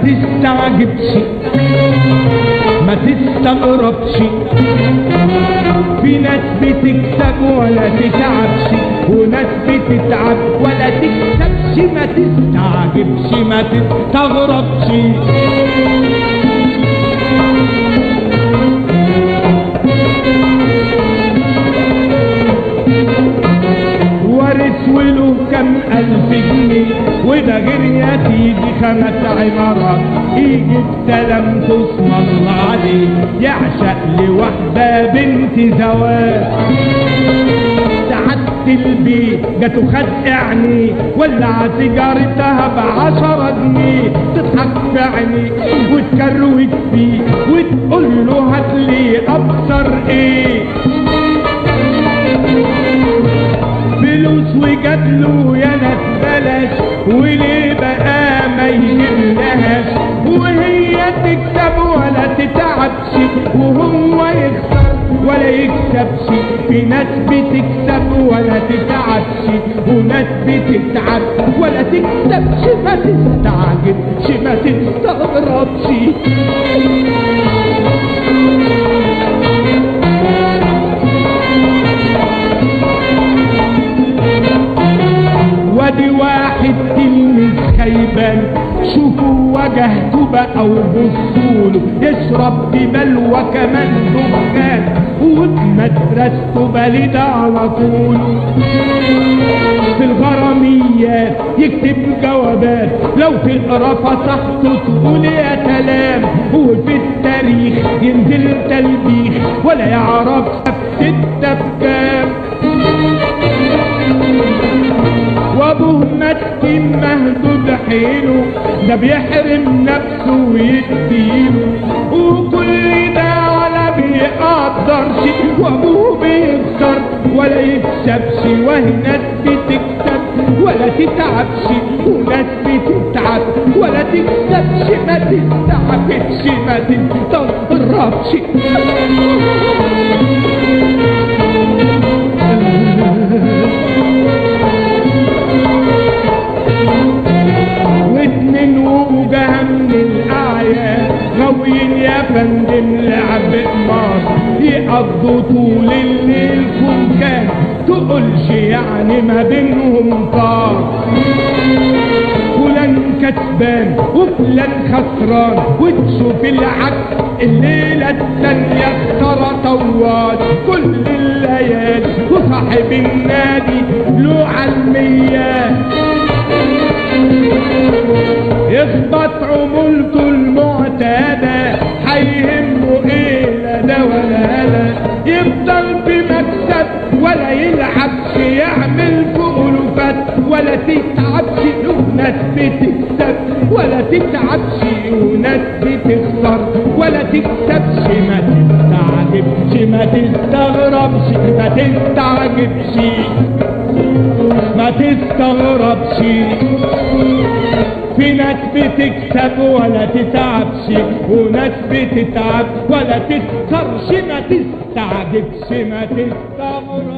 تستعجبش ما تستغربش في ناس بتكسب ولا تتعبش وناس بتتعب ولا تكسبش ما تستعجبش ما تستغربش وارث وله كم ألف جنيه وده غير يا سيدي خمس عمارات يجي بسلام تصم الله عليه يعشق لوحدة بنت زواج سعادة البيت جاته خد عينيه ولع سيجارتها بعشرة جنيه تضحك في عينيه وتكروت فيه وتقول له هاتلي أكتر إيه فلوس وجات له يا ناس بلاش وليه بقى ما يجيبلهاش وهي تكسب ولا تتعبش وهو يخسر ولا يكسبش في ناس بتكسب ولا تتعبش وناس بتتعب ولا تكسبش ما تستعجبش ما تستغربش وادي واحد تلميذ خيبان شوفوا وجهته بقى وبصوله يشرب ببلوى كمان دخان ومدرسته بلد على طول في الغراميات يكتب جوابات لو تقرا فصحته تقول يا سلام وفي التاريخ ينزل تلبيخ ولا يعرف ستة بكام وابوه مسكين مهدود حيله ده بيحرم نفسه ويديله وكل ده ولا بيقدرش وابوه بيخسر ولا يكسبش وهي ناس بتكسب ولا تتعبش وناس بتتعب ولا تكسبش ما تستعبش ما تستغربش واتنين وجهة من الأعياد غاويين يا فندم لعب قمار يقضوا طول الليل كان تقولش يعني ما بينهم طار فلان كسبان وفلان خسران وتشوف العكس الليلة التانية اختار طوال كل الليالي وصاحب النادي له علميات يخبط عمولته المعتادة هيهمه ايه لا ده ولا لا يفضل بمكسب ولا يلعبش يعمل فؤلفات ولا تتعبش وناس بتكسب ولا تتعبش وناس بتخسر ولا تكسبش ما تستعجبش ما تستغربش ما تستعجبش ما تستغربش في ناس بتكسب ولا تتعبش وناس بتتعب ولا تكسرش ما تستعجبش ما تستغربش